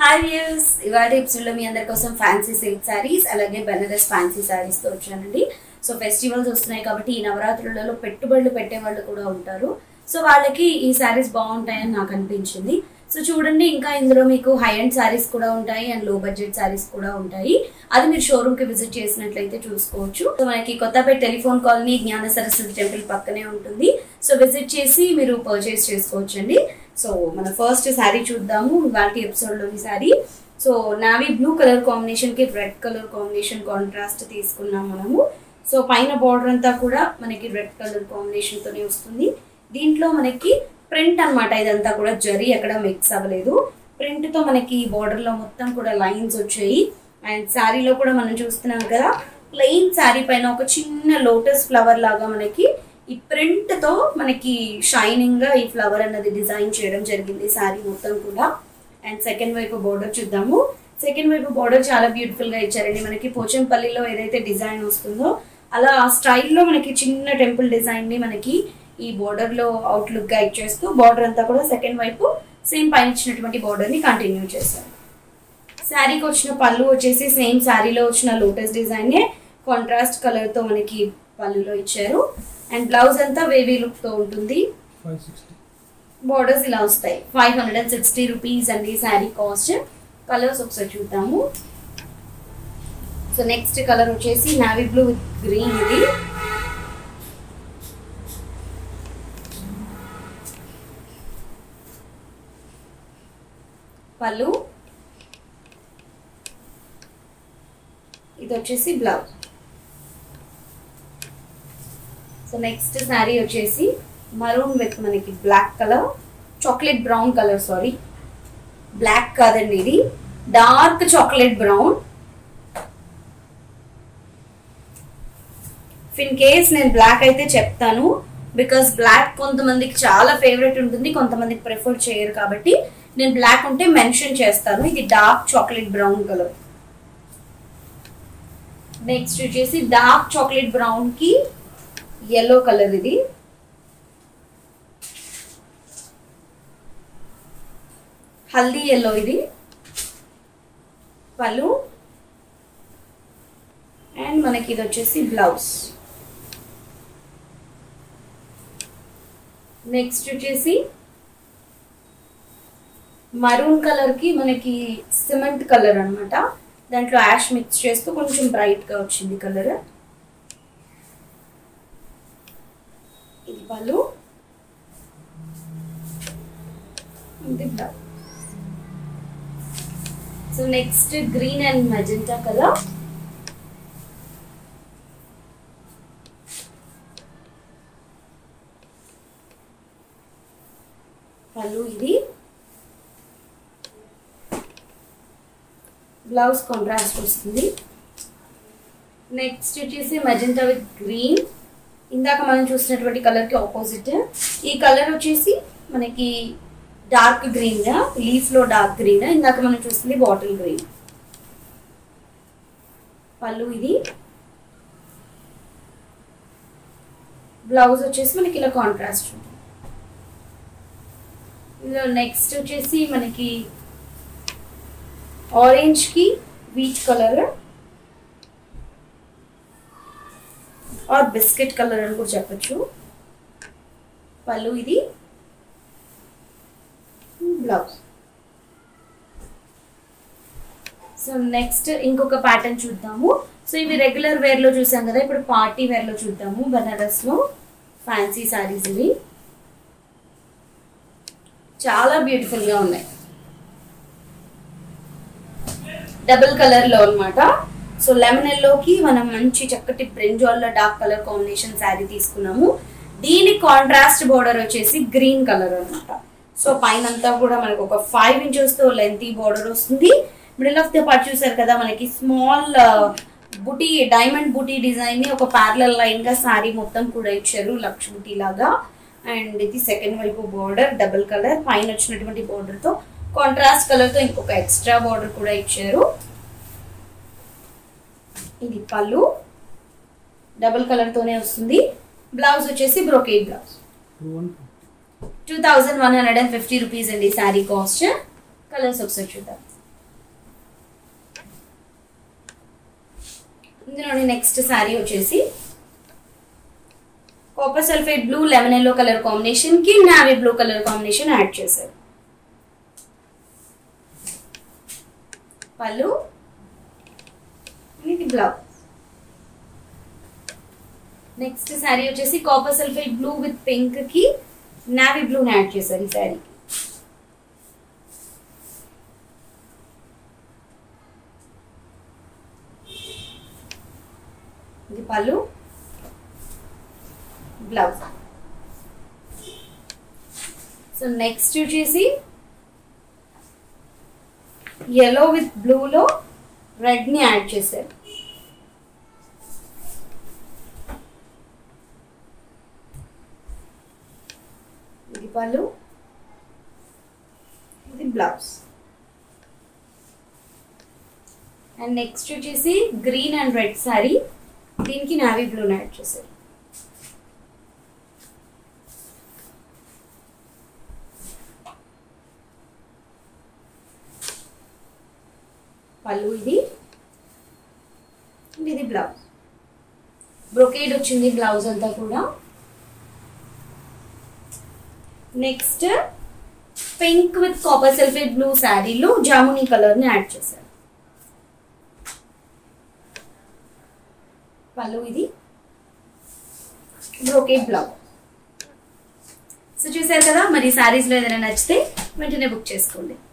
hi views ఇవాళ ఎపిసోడ్లో మీ అందరి కోసం ఫ్యాన్సీ సిల్క్ శారీస్ అలాగే బెనారస్ ఫ్యాన్సీ శారీస్తో వచ్చానండి సో ఫెస్టివల్స్ వస్తున్నాయి కాబట్టి ఈ నవరాత్రులలో పెట్టుబడులు పెట్టే వాళ్ళు కూడా ఉంటారు సో వాళ్ళకి ఈ శారీస్ బాగుంటాయని నాకు అనిపించింది సో చూడండి ఇంకా ఇందులో మీకు హై అండ్ శారీస్ కూడా ఉంటాయి అండ్ లో బడ్జెట్ శారీస్ కూడా ఉంటాయి అది మీరు షోరూమ్ కి విజిట్ చేసినట్లయితే చూసుకోవచ్చు సో మనకి కొత్తపేట టెలిఫోన్ కాలనీ జ్ఞాన సరస్వతి టెంపుల్ పక్కనే ఉంటుంది సో విజిట్ చేసి మీరు పర్చేస్ చేసుకోవచ్చండి సో మన ఫస్ట్ శారీ చూద్దాము వాటి ఎపిసోడ్లోని sari so navy blue colour combination కి రెడ్ కలర్ కాంబినేషన్ కాంట్రాస్ట్ తీసుకున్నాం మనము సో పైన బార్డర్ అంతా కూడా మనకి రెడ్ కలర్ కాంబినేషన్ తోనే వస్తుంది దీంట్లో మనకి ప్రింట్ అన్నమాట ఇదంతా కూడా జరీ ఎక్కడ మిక్స్ అవ్వలేదు ప్రింట్ తో మనకి బార్డర్ లో మొత్తం కూడా లైన్స్ వచ్చాయి అండ్ శారీలో కూడా మనం చూస్తున్నాం కదా ప్లెయిన్ శారీ పైన ఒక చిన్న లోటస్ ఫ్లవర్ లాగా మనకి ఈ ప్రింట్ తో మనకి షైనింగ్ గా ఈ ఫ్లవర్ అన్నది డిజైన్ చేయడం జరిగింది శారీ మొత్తం కూడా అండ్ సెకండ్ వైపు బోర్డర్ చూద్దాము సెకండ్ వైపు బోర్డర్ చాలా బ్యూటిఫుల్ గా ఇచ్చారండి మనకి పోచంపల్లిలో ఏదైతే డిజైన్ వస్తుందో అలా ఆ స్టైల్లో మనకి చిన్న టెంపుల్ డిజైన్ ని మనకి ఈ బోర్డర్ లో అవుట్లుక్ గా ఇచ్చేస్తూ బార్డర్ అంతా కూడా సెకండ్ వైపు సేమ్ పైన ఇచ్చినటువంటి బోర్డర్ ని కంటిన్యూ చేశారు శారీకి వచ్చిన పళ్ళు వచ్చేసి సేమ్ శారీలో వచ్చిన లోటస్ డిజైన్ కాంట్రాస్ట్ కలర్ తో మనకి పళ్ళులో ఇచ్చారు అండ్ బ్లౌజ్ అంతా వేవీ లుక్ తో ఉంటుంది ఫైవ్ సిక్స్టీ బోర్డర్స్ ఇలా వస్తాయి five hundred and sixty rupees అండి శారీ కాస్ట్ కలర్స్ ఒకసారి చూద్దాము సో నెక్స్ట్ కలర్ వచ్చేసి నావీ బ్లూ విత్ గ్రీన్ ఇది పళ్ళు ఇది వచ్చేసి బ్లౌజ్ సో నెక్స్ట్ శారీ వచ్చేసి మరూన్ విత్ మనకి black colour chocolate brown colour sorry black కాదండి ఇది dark chocolate brown in case నేను బ్లాక్ అయితే చెప్తాను బికాస్ బ్లాక్ కొంతమందికి చాలా ఫేవరెట్ ఉంటుంది కొంతమందికి ప్రిఫర్ చేయరు కాబట్టి నేను బ్లాక్ ఉంటే మెన్షన్ చేస్తాను ఇది dark chocolate brown colour next వచ్చేసి డార్క్ చాక్లెట్ బ్రౌన్ కి ఎల్లో కలర్ ఇది హల్దీ ఎల్లో ఇది పళ్ళు అండ్ మనకి ఇది వచ్చేసి బ్లౌజ్ నెక్స్ట్ వచ్చేసి మరూన్ కలర్ కి మనకి సిమెంట్ కలర్ అన్నమాట దాంట్లో యాష్ మిక్స్ చేస్తూ కొంచెం బ్రైట్ గా వచ్చింది కలర్ ఇది పళ్ళు ఇది blouse so next green and magenta colour పళ్ళు ఇది బ్లౌజ్ కాంట్రాస్ట్ వస్తుంది నెక్స్ట్ వచ్చేసి మెజెంటా విత్ గ్రీన్ ఇందాక మనం చూసినటువంటి కలర్కి ఆపోజిట్ ఈ కలర్ వచ్చేసి మనకి డార్క్ గ్రీన్ లీఫ్ లో డార్క్ గ్రీన్ ఇందాక మనం చూస్తుంది బాటిల్ గ్రీన్ పళ్ళు ఇది బ్లౌజ్ వచ్చేసి మనకి ఇలా కాంట్రాస్ట్ ఉంటుంది ఇందులో నెక్స్ట్ వచ్చేసి మనకి ఆరెంజ్ కి wheat colour or biscuit colour అని కూడా చెప్పచ్చు పళ్ళు ఇది బ్లౌజ్ సో నెక్స్ట్ ఇంకొక ప్యాటర్న్ చూద్దాము సో ఇవి రెగ్యులర్ వేర్ లో చూసాం కదా ఇప్పుడు పార్టీ వేర్ లో చూద్దాము బనారస్ లో ఫ్యాన్సీ సారీస్ ఇవి చాలా బ్యూటిఫుల్ గా ఉన్నాయి డబుల్ కలర్ లో అన్నమాట సో లెమన్ ఎల్లోకి మనం మంచి చక్కటి బ్రింజాల్ లో డార్క్ కలర్ కాంబినేషన్ శారీ తీసుకున్నాము దీని కాంట్రాస్ట్ బోర్డర్ వచ్చేసి గ్రీన్ కలర్ అన్నమాట సో పైన అంతా కూడా మనకు ఒక ఫైవ్ ఇంచెస్ తో లెంతీ బోర్డర్ వస్తుంది మిడిల్ ఆఫ్ ద పార్ట్ చూసారు కదా మనకి స్మాల్ బుటీ డైమండ్ బుటీ డిజైన్ ని ఒక ప్యారలల్ లైన్ గా శారీ మొత్తం కూడా ఇచ్చారు లక్ష బుటీ లాగా అండ్ ఇది సెకండ్ వైపు బోర్డర్ డబుల్ కలర్ పైన వచ్చినటువంటి బోర్డర్ తో కాంట్రాస్ట్ కలర్ తో ఇంకొక ఎక్స్ట్రా బోర్డర్ కూడా ఇచ్చారు ఇది పళ్ళు డబుల్ కలర్ తోనే వస్తుంది బ్లౌజ్ వచ్చేసి brocade blouse two one two thousand one hundred and fifty rupees అండి శారీ కాస్ట్ కలర్స్ ఒకసారి చూద్దాం ఇందులోని నెక్స్ట్ శారీ వచ్చేసి copper sulphate blue lemon yellow colour combination కి navy blue colour combination add చేశారు పళ్ళు ఇది బ్లౌజ్ నెక్స్ట్ శారీ వచ్చేసి copper sulphate blue with pink కి నావీ బ్లూ యాడ్ చేశారు ఈ శారీ ఇది పళ్ళు బ్లౌజ్ సో నెక్స్ట్ వచ్చేసి ఎల్లో విత్ బ్లూలో రెడ్ని యాడ్ చేశారు ఇది పళ్ళు ఇది బ్లౌజ్ అండ్ నెక్స్ట్ వచ్చేసి గ్రీన్ అండ్ రెడ్ సారీ దీనికి నావీ బ్లూ యాడ్ చేశారు పళ్ళు ఇది ఇది బ్లౌజ్ బ్రొకేడ్ వచ్చింది బ్లౌజ్ అంతా కూడా next pink with copper sulphate blue శారీలో జామునీ కలర్ ని యాడ్ చేశారు పళ్ళు ఇది బ్రోకేట్ బ్లౌజ్ సో చూసారు కదా మరి శారీస్లో ఏదైనా నచ్చితే వెంటనే బుక్ చేసుకోండి